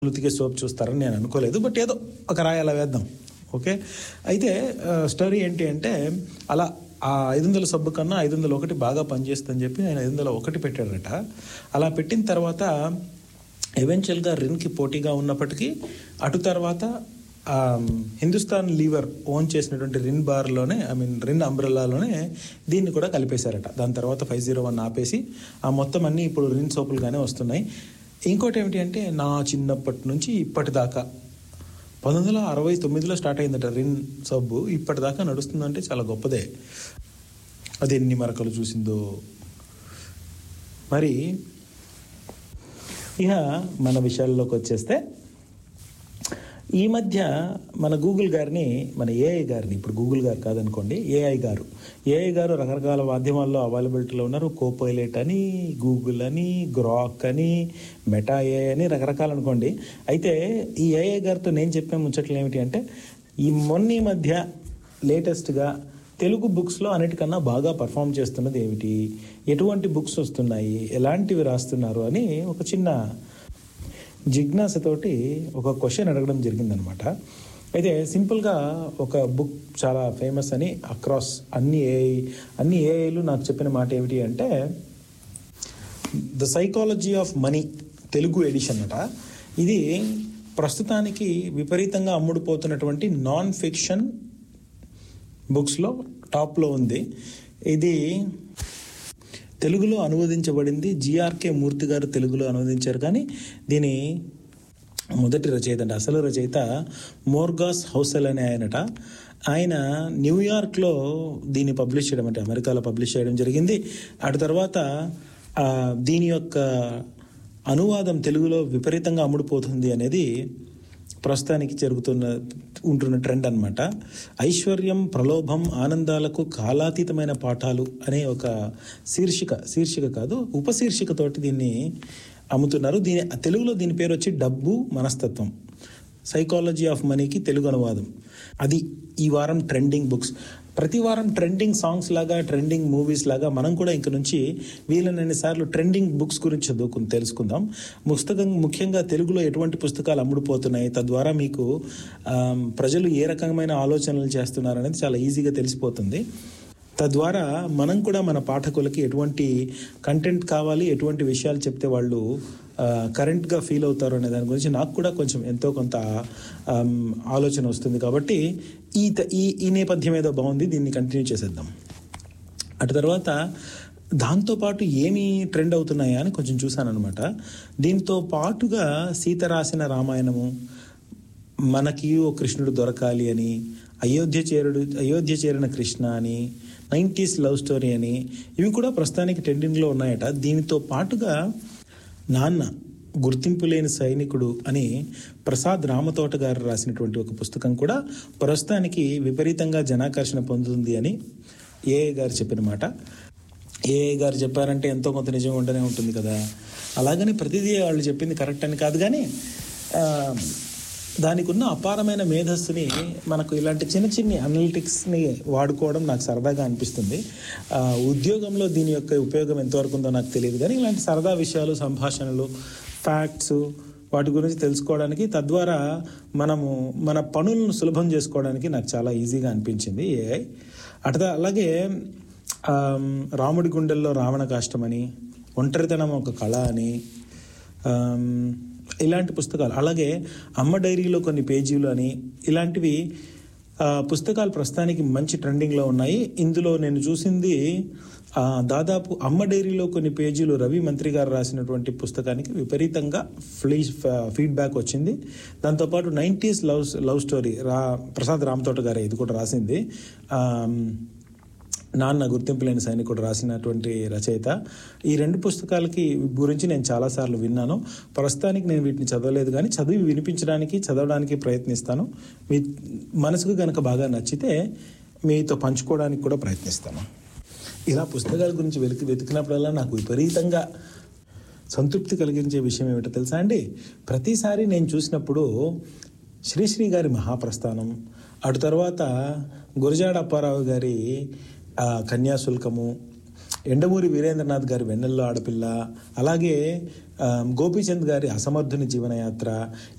ఉతికే soap చూస్తారని నేను అనుకోలేదు బట్ ఏదో ఒక రాయి అలా వేద్దాం ఓకే అయితే ఆ, స్టోరీ ఏంటి అంటే అలా ఆ ఐదు వందల సబ్బు కన్నా ఐదు వందల ఒకటి బాగా పనిచేస్తుందని చెప్పి ఆయన ఐదు వందల ఒకటి పెట్టాడట అలా పెట్టిన తర్వాత ఎవెన్చువల్గా రిన్కి పోటీగా ఉన్నప్పటికీ అటు తర్వాత ఆ, హిందుస్థాన్ లీవర్ ఓన్ చేసినటువంటి రిన్ బార్లోనే ఐ మీన్ రిన్ అంబ్రెల్లాలోనే దీన్ని కూడా కలిపేశారట దాని తర్వాత ఫైవ్ జీరో వన్ ఆపేసి ఆ మొత్తం అన్నీ ఇప్పుడు రిన్ సోపులుగానే వస్తున్నాయి ఇంకోటి ఏమిటి అంటే నా చిన్నప్పటి నుంచి ఇప్పటిదాకా పంతొమ్మిది వందల అరవై తొమ్మిదిలో స్టార్ట్ అయిందట రిన్ సబ్బు ఇప్పటిదాకా నడుస్తుందంటే చాలా గొప్పదే అది ఎన్ని మరకలు చూసిందో మరి ఇక మన విషయాల్లోకి వచ్చేస్తే ఈ మధ్య మన గూగుల్ గారిని మన ఏఐ గారిని ఇప్పుడు గూగుల్ గారు కాదనుకోండి ఏఐ గారు ఏఐ గారు రకరకాల మాధ్యమాల్లో అవైలబిలిటీలో ఉన్నారు కోపైలెట్ అని గూగుల్ అని గ్రాక్ అని మెటా ఏఐ అని రకరకాలు అనుకోండి అయితే ఈ ఏఐ గారితో నేను చెప్పే ముచ్చట్లు ఏమిటి అంటే ఈ మొన్న ఈ మధ్య లేటెస్ట్గా తెలుగు బుక్స్లో అన్నిటికన్నా బాగా పర్ఫామ్ చేస్తున్నది ఏమిటి ఎటువంటి బుక్స్ వస్తున్నాయి ఎలాంటివి రాస్తున్నారు అని ఒక చిన్న జిజ్ఞాసతోటి ఒక క్వశ్చన్ అడగడం జరిగిందనమాట అయితే సింపుల్గా ఒక బుక్ చాలా ఫేమస్ అని అక్రాస్ అన్ని ఏఐ అన్ని ఏఐలు నాకు చెప్పిన మాట ఏమిటి అంటే the psychology of money Telugu edition అట ఇది ప్రస్తుతానికి విపరీతంగా అమ్ముడుపోతున్నటువంటి నాన్ ఫిక్షన్ బుక్స్లో టాప్లో ఉంది ఇది తెలుగులో అనువదించబడింది జిఆర్కే మూర్తి గారు తెలుగులో అనువదించారు కానీ దీని మొదటి రచయిత అంటే అసలు రచయిత మోర్గాస్ హౌసెల్ అనే ఆయనట ఆయన న్యూయార్క్లో దీన్ని పబ్లిష్ చేయడం అంటే అమెరికాలో పబ్లిష్ చేయడం జరిగింది అటు తర్వాత ఆ, దీని యొక్క అనువాదం తెలుగులో విపరీతంగా అమ్ముడుపోతుంది అనేది ప్రస్తుతానికి జరుగుతున్న ఉంటున్న ట్రెండ్ అన్నమాట ఐశ్వర్యం ప్రలోభం ఆనందాలకు కాలాతీతమైన పాఠాలు అనే ఒక శీర్షిక శీర్షిక కాదు ఉపశీర్షికతోటి దీన్ని అమ్ముతున్నారు దీని తెలుగులో దీని పేరు వచ్చి డబ్బు మనస్తత్వం సైకాలజీ ఆఫ్ మనీకి తెలుగు అనువాదం అది ఈ వారం ట్రెండింగ్ బుక్స్ ప్రతి వారం ట్రెండింగ్ సాంగ్స్ లాగా ట్రెండింగ్ మూవీస్ లాగా మనం కూడా ఇంక నుంచి వీలైనన్ని సార్లు ట్రెండింగ్ బుక్స్ గురించి చదువుకుని తెలుసుకుందాం పుస్తకం ముఖ్యంగా తెలుగులో ఎటువంటి పుస్తకాలు అమ్ముడుపోతున్నాయి తద్వారా మీకు ఆమ్, ప్రజలు ఏ రకమైన ఆలోచనలు చేస్తున్నారు అనేది చాలా ఈజీగా తెలిసిపోతుంది తద్వారా మనం కూడా మన పాఠకులకి ఎటువంటి కంటెంట్ కావాలి ఎటువంటి విషయాలు చెప్తే వాళ్ళు ఆ, కరెంట్గా ఫీల్ అవుతారు అనే దాని గురించి నాకు కూడా కొంచెం ఎంతో కొంత ఆమ్, ఆలోచన వస్తుంది కాబట్టి ఈ త- ఈ ఈ నేపథ్యం ఏదో బాగుంది దీన్ని కంటిన్యూ చేసేద్దాం అటు తర్వాత దాంతోపాటు ఏమి ట్రెండ్ అవుతున్నాయా అని కొంచెం చూశాను అనమాట దీంతో పాటుగా సీత రాసిన రామాయణము మనకి ఓ కృష్ణుడు దొరకాలి అని అయోధ్య చేరుడు అయోధ్య చేరిన కృష్ణ అని నైంటీస్ లవ్ స్టోరీ అని ఇవి కూడా ప్రస్తుతానికి ట్రెండింగ్లో ఉన్నాయట దీనితో పాటుగా నాన్న గుర్తింపు లేని సైనికుడు అని ప్రసాద్ రామతోట గారు రాసినటువంటి ఒక పుస్తకం కూడా ప్రస్తుతానికి విపరీతంగా జనాకర్షణ పొందుతుంది అని ఏఏ గారు చెప్పిన మాట ఏఏ గారు చెప్పారంటే ఎంతో కొంత నిజం ఉంటూనే ఉంటుంది కదా అలాగని ప్రతిదీ వాళ్ళు చెప్పింది కరెక్ట్ అని కాదు కానీ ఆ, దానికి ఉన్న అపారమైన మేధస్సుని మనకు ఇలాంటి చిన్న చిన్ని అనలిటిక్స్ని వాడుకోవడం నాకు సరదాగా అనిపిస్తుంది ఆ, ఉద్యోగంలో దీని యొక్క ఉపయోగం ఎంతవరకు ఉందో నాకు తెలియదు కానీ ఇలాంటి సరదా విషయాలు సంభాషణలు ఫ్యాక్ట్స్ వాటి గురించి తెలుసుకోవడానికి తద్వారా మనము మన పనులను సులభం చేసుకోవడానికి నాకు చాలా ఈజీగా అనిపించింది ఏఐ అటు అలాగే ఆమ్, రాముడి గుండెల్లో రావణ కాష్టమని ఒంటరితనం ఒక కళ అని ఆమ్, ఇలాంటి పుస్తకాలు అలాగే అమ్మ డైరీలో కొన్ని పేజీలు అని ఇలాంటివి ఆ, పుస్తకాలు ప్రస్తుతానికి మంచి ట్రెండింగ్లో ఉన్నాయి ఇందులో నేను చూసింది ఆ, దాదాపు అమ్మ డైరీలో కొన్ని పేజీలు రవి మంత్రి గారు రాసినటువంటి పుస్తకానికి విపరీతంగా ఫ్లీ ఫీడ్బ్యాక్ వచ్చింది దాంతోపాటు నైంటీస్ లవ్ లవ్ స్టోరీ రా ప్రసాద్ రామతోట గారే ఇది కూడా రాసింది ఆమ్, నాన్న గుర్తింపు లేని సైనికుడు రాసినటువంటి రచయిత ఈ రెండు పుస్తకాలకి గురించి నేను చాలాసార్లు విన్నాను ప్రస్తుతానికి నేను వీటిని చదవలేదు కానీ చదివి వినిపించడానికి చదవడానికి ప్రయత్నిస్తాను మీ మనసుకు కనుక బాగా నచ్చితే మీతో పంచుకోవడానికి కూడా ప్రయత్నిస్తాను ఇలా పుస్తకాల గురించి వెతికి వెతికినప్పుడల్లా నాకు విపరీతంగా సంతృప్తి కలిగించే విషయం ఏమిటో తెలుసా అండి ప్రతిసారి నేను చూసినప్పుడు శ్రీశ్రీ గారి మహాప్రస్థానం అటు తర్వాత గురజాడ అప్పారావు గారి ఆ, కన్యాశుల్కము ఎండమూరి వీరేంద్రనాథ్ గారి వెన్నెల్లో ఆడపిల్ల అలాగే ఆ, గోపీచంద్ గారి అసమర్థుని జీవనయాత్ర